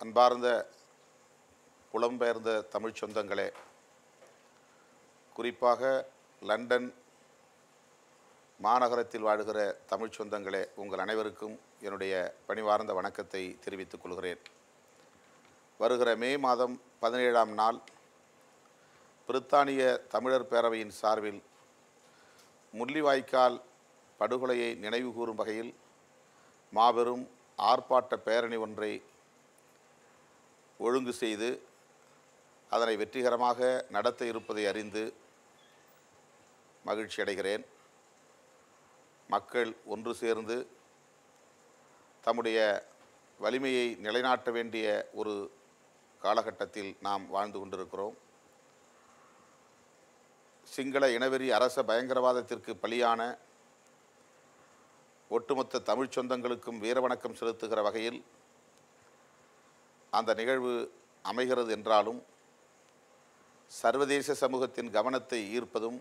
அன்பார்ந்த புலம்பெயர்ந்த தமிழ்ச் சொந்தங்களே குறிப்பாக லண்டன் மாநகரத்தில் வாழுகிற தமிழ்ச் சொந்தங்களே உங்கள் அனைவருக்கும் என்னுடைய பணிவார்ந்த வணக்கத்தை தெரிவித்துக் கொள்கிறேன் வருகிற மே மாதம் பதினேழாம் நாள் பிரித்தானிய தமிழர் பேரவையின் சார்பில் முள்ளிவாய்க்கால் படுகொலையை நினைவுகூரும் வகையில் மாபெரும் ஆர்ப்பாட்ட பேரணி ஒன்றை ஒழுங்கு செய்து அதனை வெற்றிகரமாக நடத்த இருப்பதை அறிந்து மகிழ்ச்சி அடைகிறேன் மக்கள் ஒன்று சேர்ந்து தம்முடைய வலிமையை நிலைநாட்ட வேண்டிய ஒரு காலகட்டத்தில் நாம் வாழ்ந்து கொண்டிருக்கிறோம் சிங்கள இனவெறி அரச பயங்கரவாதத்திற்கு பலியான ஒட்டுமொத்த தமிழ்ச் சொந்தங்களுக்கும் வீரவணக்கம் செலுத்துகிற வகையில் அந்த நிகழ்வு அமைகிறது என்றாலும் சர்வதேச சமூகத்தின் கவனத்தை ஈர்ப்பதும்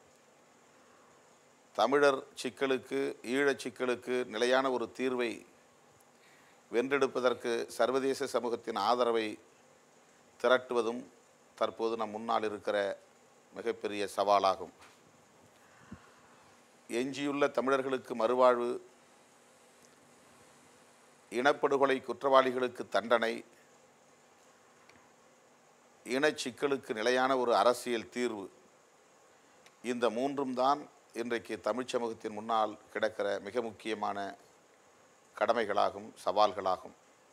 தமிழர் சிக்கலுக்கு ஈழச் சிக்கலுக்கு நிலையான ஒரு தீர்வை வென்றெடுப்பதற்கு சர்வதேச சமூகத்தின் ஆதரவை திரட்டுவதும் தற்போது நம் முன்னால் இருக்கிற மிகப்பெரிய சவாலாகும் எஞ்சியுள்ள தமிழர்களுக்கு மறுவாழ்வு இனப்படுகொலை குற்றவாளிகளுக்கு தண்டனை இனச் சிக்கலுக்கு நிலையான ஒரு அரசியல் தீர்வு இந்த மூன்றும் தான் இன்றைக்கு தமிழ்ச் சமூகத்தின் முன்னால் கிடக்கிற மிக முக்கியமான கடமைகளாகும் சவால்களாகும்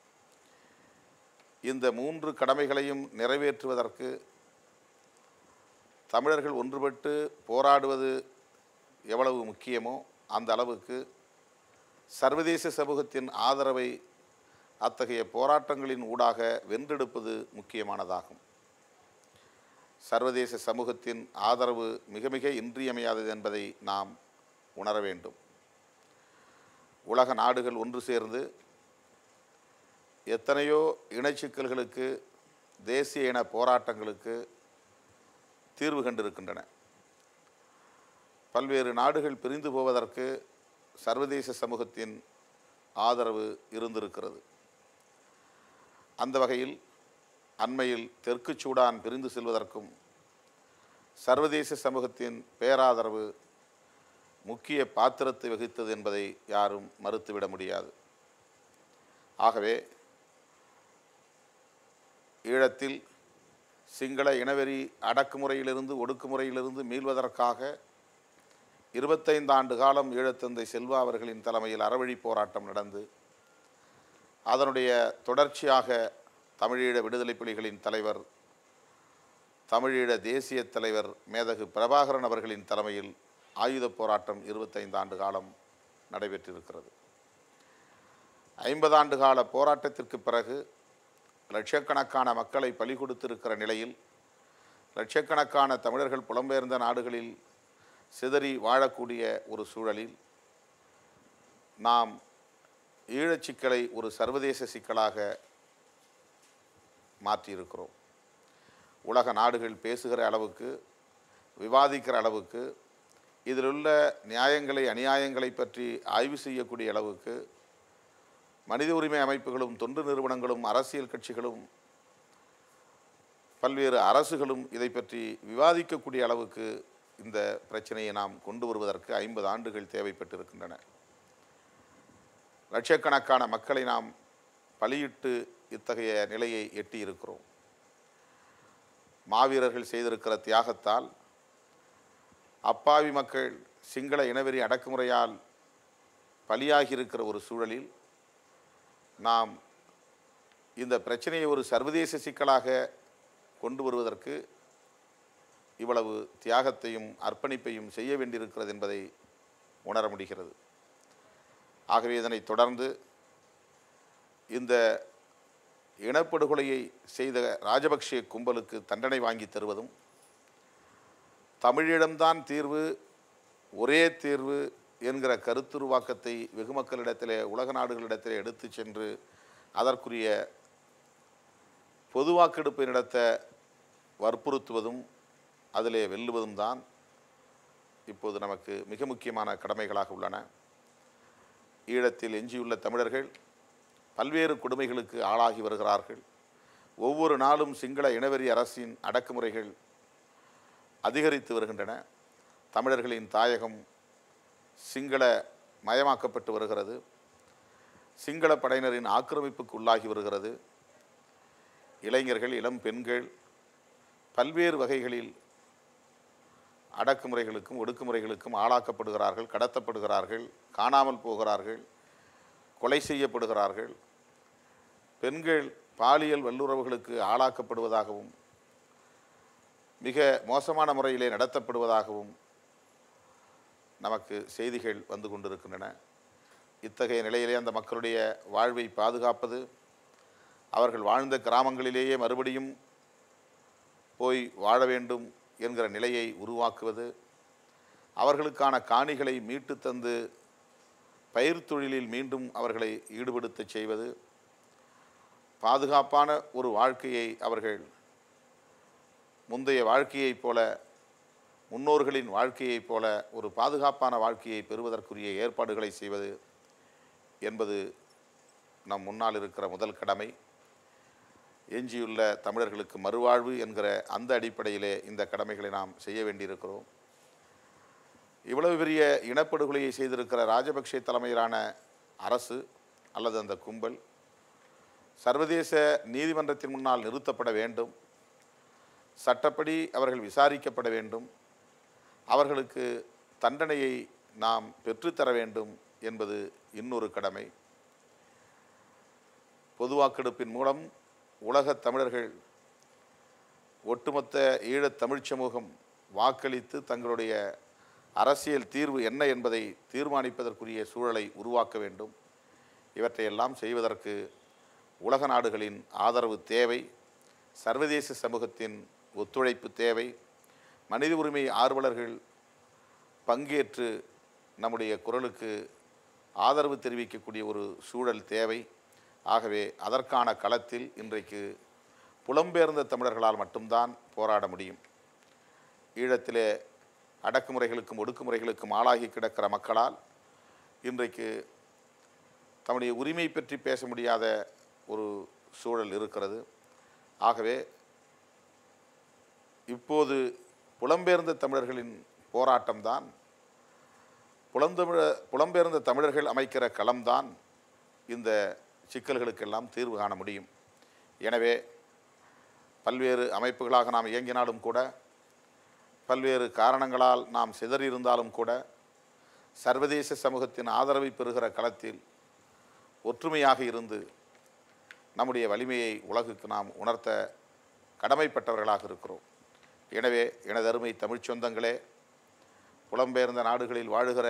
இந்த மூன்று கடமைகளையும் நிறைவேற்றுவதற்கு தமிழர்கள் ஒன்றுபட்டு போராடுவது எவ்வளவு முக்கியமோ அந்த அளவுக்கு சர்வதேச சமூகத்தின் ஆதரவை அத்தகைய போராட்டங்களின் ஊடாக வென்றெடுப்பது முக்கியமானதாகும் சர்வதேச சமூகத்தின் ஆதரவு மிக மிக இன்றியமையாதது என்பதை நாம் உணர வேண்டும் உலக நாடுகள் ஒன்று சேர்ந்து எத்தனையோ இனச்சிக்கல்களுக்கு தேசிய இன போராட்டங்களுக்கு தீர்வு கண்டிருக்கின்றன பல்வேறு நாடுகள் பிரிந்து போவதற்கு சர்வதேச சமூகத்தின் ஆதரவு இருந்திருக்கிறது அந்த வகையில் அண்மையில் தெற்கு சூடான் பிரிந்து செல்வதற்கும் சர்வதேச சமூகத்தின் பேராதரவு முக்கிய பாத்திரத்தை வகித்தது என்பதை யாரும் மறுத்துவிட முடியாது ஆகவே ஈழத்தில் சிங்கள இனவெறி அடக்குமுறையிலிருந்து ஒடுக்குமுறையிலிருந்து மீள்வதற்காக இருபத்தைந்து ஆண்டு காலம் ஈழத்தந்தை செல்வா அவர்களின் தலைமையில் அறவழி போராட்டம் நடந்து அதனுடைய தொடர்ச்சியாக தமிழீழ விடுதலை புலிகளின் தலைவர் தமிழீழ தேசிய தலைவர் மேதகு பிரபாகரன் அவர்களின் தலைமையில் ஆயுதப் போராட்டம் இருபத்தைந்து ஆண்டு காலம் நடைபெற்றிருக்கிறது ஐம்பது ஆண்டு கால போராட்டத்திற்கு பிறகு லட்சக்கணக்கான மக்களை பலி கொடுத்திருக்கிற நிலையில் லட்சக்கணக்கான தமிழர்கள் புலம்பெயர்ந்த நாடுகளில் சிதறி வாழக்கூடிய ஒரு சூழலில் நாம் ஈழச் சிக்கலை ஒரு சர்வதேச சிக்கலாக மாற்றியிருக்கிறோம் உலக நாடுகள் பேசுகிற அளவுக்கு விவாதிக்கிற அளவுக்கு இதிலுள்ள நியாயங்களை அநியாயங்களை பற்றி ஆய்வு செய்யக்கூடிய அளவுக்கு மனித உரிமை அமைப்புகளும் தொண்டு நிறுவனங்களும் அரசியல் கட்சிகளும் பல்வேறு அரசுகளும் இதை பற்றி விவாதிக்கக்கூடிய அளவுக்கு இந்த பிரச்சனையை நாம் கொண்டு வருவதற்கு ஐம்பது ஆண்டுகள் தேவைப்பட்டிருக்கின்றன லட்சக்கணக்கான மக்களை நாம் பலியிட்டு இத்தகைய நிலையை எட்டியிருக்கிறோம் மாவீரர்கள் செய்திருக்கிற தியாகத்தால் அப்பாவி மக்கள் சிங்கள இனவெறி அடக்குமுறையால் பலியாகி இருக்கிற ஒரு சூழலில் நாம் இந்த பிரச்சனையை ஒரு சர்வதேச சிக்கலாக கொண்டு வருவதற்கு இவ்வளவு தியாகத்தையும் அர்ப்பணிப்பையும் செய்ய வேண்டியிருக்கிறது என்பதை உணர முடிகிறது ஆகவே இதனை தொடர்ந்து இந்த இனப்படுகொலையை செய்த ராஜபக்ஷே கும்பலுக்கு தண்டனை வாங்கி தருவதும் தமிழிடம்தான் தீர்வு ஒரே தீர்வு என்கிற கருத்துருவாக்கத்தை வெகுமக்களிடத்திலே உலக நாடுகளிடத்திலே எடுத்து சென்று அதற்குரிய பொது வாக்கெடுப்பை நடத்த வற்புறுத்துவதும் அதிலே வெல்லுவதும் தான் இப்போது நமக்கு மிக முக்கியமான கடமைகளாக உள்ளன ஈழத்தில் எஞ்சியுள்ள தமிழர்கள் பல்வேறு கொடுமைகளுக்கு ஆளாகி வருகிறார்கள் ஒவ்வொரு நாளும் சிங்கள இனவெறி அரசின் அடக்குமுறைகள் அதிகரித்து வருகின்றன தமிழர்களின் தாயகம் சிங்கள மயமாக்கப்பட்டு வருகிறது சிங்கள படையினரின் ஆக்கிரமிப்புக்கு உள்ளாகி வருகிறது இளைஞர்கள் இளம் பெண்கள் பல்வேறு வகைகளில் அடக்குமுறைகளுக்கும் ஒடுக்குமுறைகளுக்கும் ஆளாக்கப்படுகிறார்கள் கடத்தப்படுகிறார்கள் காணாமல் போகிறார்கள் கொலை செய்யப்படுகிறார்கள் பெண்கள் பாலியல் வல்லுறவுகளுக்கு ஆளாக்கப்படுவதாகவும் மிக மோசமான முறையிலே நடத்தப்படுவதாகவும் நமக்கு செய்திகள் வந்து கொண்டிருக்கின்றன இத்தகைய நிலையிலே அந்த மக்களுடைய வாழ்வை பாதுகாப்பது அவர்கள் வாழ்ந்த கிராமங்களிலேயே மறுபடியும் போய் வாழ வேண்டும் என்கிற நிலையை உருவாக்குவது அவர்களுக்கான காணிகளை மீட்டு தந்து பயிர் தொழிலில் மீண்டும் அவர்களை ஈடுபடுத்தச் செய்வது பாதுகாப்பான ஒரு வாழ்க்கையை அவர்கள் முந்தைய வாழ்க்கையைப் போல முன்னோர்களின் வாழ்க்கையைப் போல ஒரு பாதுகாப்பான வாழ்க்கையை பெறுவதற்குரிய ஏற்பாடுகளை செய்வது என்பது நம் முன்னால் இருக்கிற முதல் கடமை எஞ்சியுள்ள தமிழர்களுக்கு மறுவாழ்வு என்கிற அந்த அடிப்படையிலே இந்த கடமைகளை நாம் செய்ய வேண்டியிருக்கிறோம் இவ்வளவு பெரிய இனப்படுகொலையை செய்திருக்கிற ராஜபக்சே தலைமையிலான அரசு அல்லது அந்த கும்பல் சர்வதேச நீதிமன்றத்தின் முன்னால் நிறுத்தப்பட வேண்டும் சட்டப்படி அவர்கள் விசாரிக்கப்பட வேண்டும் அவர்களுக்கு தண்டனையை நாம் பெற்றுத்தர வேண்டும் என்பது இன்னொரு கடமை பொது வாக்கெடுப்பின் மூலம் உலகத் தமிழர்கள் ஒட்டுமொத்த ஈழத் தமிழ்ச் சமூகம் வாக்களித்து தங்களுடைய அரசியல் தீர்வு என்ன என்பதை தீர்மானிப்பதற்குரிய சூழலை உருவாக்க வேண்டும் இவற்றையெல்லாம் செய்வதற்கு உலக நாடுகளின் ஆதரவு தேவை சர்வதேச சமூகத்தின் ஒத்துழைப்பு தேவை மனித உரிமை ஆர்வலர்கள் பங்கேற்று நம்முடைய குரலுக்கு ஆதரவு தெரிவிக்கக்கூடிய ஒரு சூழல் தேவை ஆகவே அதற்கான களத்தில் இன்றைக்கு புலம்பெயர்ந்த தமிழர்களால் மட்டும்தான் போராட முடியும் ஈழத்திலே அடக்குமுறைகளுக்கும் ஒடுக்குமுறைகளுக்கும் ஆளாகி கிடக்கிற மக்களால் இன்றைக்கு தம்முடைய உரிமை பற்றி பேச முடியாத ஒரு சூழல் இருக்கிறது ஆகவே இப்போது புலம்பெயர்ந்த தமிழர்களின் போராட்டம்தான் புலந்தமிழ புலம்பெயர்ந்த தமிழர்கள் அமைக்கிற களம்தான் இந்த சிக்கல்களுக்கெல்லாம் தீர்வு காண முடியும் எனவே பல்வேறு அமைப்புகளாக நாம் இயங்கினாலும் கூட பல்வேறு காரணங்களால் நாம் சிதறியிருந்தாலும் கூட சர்வதேச சமூகத்தின் ஆதரவை பெறுகிற களத்தில் ஒற்றுமையாக இருந்து நம்முடைய வலிமையை உலகுக்கு நாம் உணர்த்த கடமைப்பட்டவர்களாக இருக்கிறோம் எனவே எனதருமை தமிழ்ச் சொந்தங்களே புலம்பெயர்ந்த நாடுகளில் வாழுகிற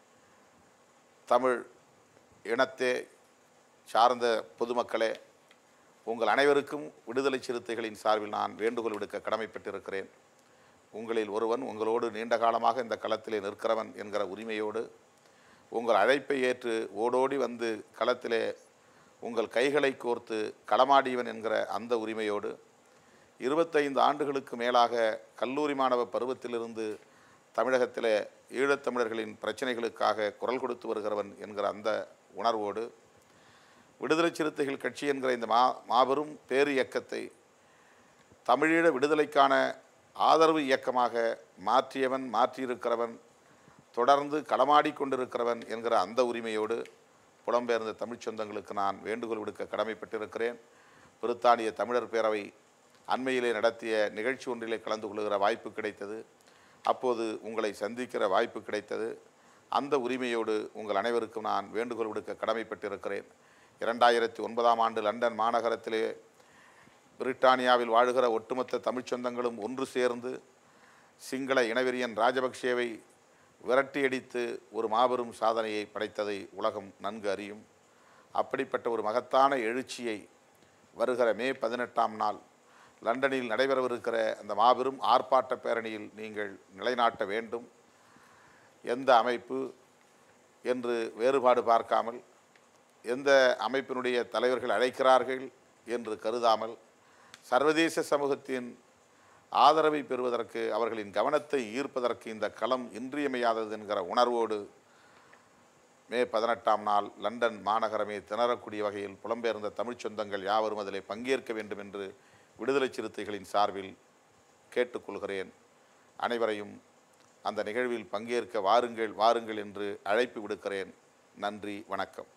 தமிழ் இனத்தே சார்ந்த பொதுமக்களே உங்கள் அனைவருக்கும் விடுதலை சிறுத்தைகளின் சார்பில் நான் வேண்டுகோள் விடுக்க கடமைப்பட்டிருக்கிறேன் உங்களில் ஒருவன் உங்களோடு நீண்ட காலமாக இந்த களத்திலே நிற்கிறவன் என்கிற உரிமையோடு உங்கள் அழைப்பை ஏற்று ஓடோடி வந்து களத்திலே உங்கள் கைகளை கோர்த்து களமாடியவன் என்கிற அந்த உரிமையோடு இருபத்தைந்து ஆண்டுகளுக்கு மேலாக கல்லூரி மாணவ பருவத்திலிருந்து தமிழகத்திலே ஈழத்தமிழர்களின் பிரச்சனைகளுக்காக குரல் கொடுத்து வருகிறவன் என்கிற அந்த உணர்வோடு விடுதலை சிறுத்தைகள் கட்சி என்கிற இந்த மா மாபெரும் பேரு இயக்கத்தை தமிழீழ விடுதலைக்கான ஆதரவு இயக்கமாக மாற்றியவன் மாற்றியிருக்கிறவன் தொடர்ந்து களமாடி கொண்டிருக்கிறவன் என்கிற அந்த உரிமையோடு புலம்பெயர்ந்த தமிழ்ச் சொந்தங்களுக்கு நான் வேண்டுகோள் விடுக்க கடமைப்பட்டிருக்கிறேன் பிரித்தானிய தமிழர் பேரவை அண்மையிலே நடத்திய நிகழ்ச்சி ஒன்றிலே கலந்து கொள்கிற வாய்ப்பு கிடைத்தது அப்போது உங்களை சந்திக்கிற வாய்ப்பு கிடைத்தது அந்த உரிமையோடு உங்கள் அனைவருக்கும் நான் வேண்டுகோள் விடுக்க கடமைப்பட்டிருக்கிறேன் இரண்டாயிரத்தி ஒன்பதாம் ஆண்டு லண்டன் மாநகரத்திலே பிரிட்டானியாவில் வாழுகிற ஒட்டுமொத்த தமிழ்ச் சொந்தங்களும் ஒன்று சேர்ந்து சிங்கள இனவெறியன் ராஜபக்சேவை விரட்டியடித்து ஒரு மாபெரும் சாதனையை படைத்ததை உலகம் நன்கு அறியும் அப்படிப்பட்ட ஒரு மகத்தான எழுச்சியை வருகிற மே பதினெட்டாம் நாள் லண்டனில் நடைபெறவிருக்கிற அந்த மாபெரும் ஆர்ப்பாட்ட பேரணியில் நீங்கள் நிலைநாட்ட வேண்டும் எந்த அமைப்பு என்று வேறுபாடு பார்க்காமல் எந்த அமைப்பினுடைய தலைவர்கள் அழைக்கிறார்கள் என்று கருதாமல் சர்வதேச சமூகத்தின் ஆதரவை பெறுவதற்கு அவர்களின் கவனத்தை ஈர்ப்பதற்கு இந்த களம் இன்றியமையாதது என்கிற உணர்வோடு மே பதினெட்டாம் நாள் லண்டன் மாநகரமே திணறக்கூடிய வகையில் புலம்பெயர்ந்த தமிழ்ச் சொந்தங்கள் யாவரும் அதிலே பங்கேற்க வேண்டும் என்று விடுதலை சிறுத்தைகளின் சார்பில் கேட்டுக்கொள்கிறேன் அனைவரையும் அந்த நிகழ்வில் பங்கேற்க வாருங்கள் வாருங்கள் என்று அழைப்பு விடுக்கிறேன் நன்றி வணக்கம்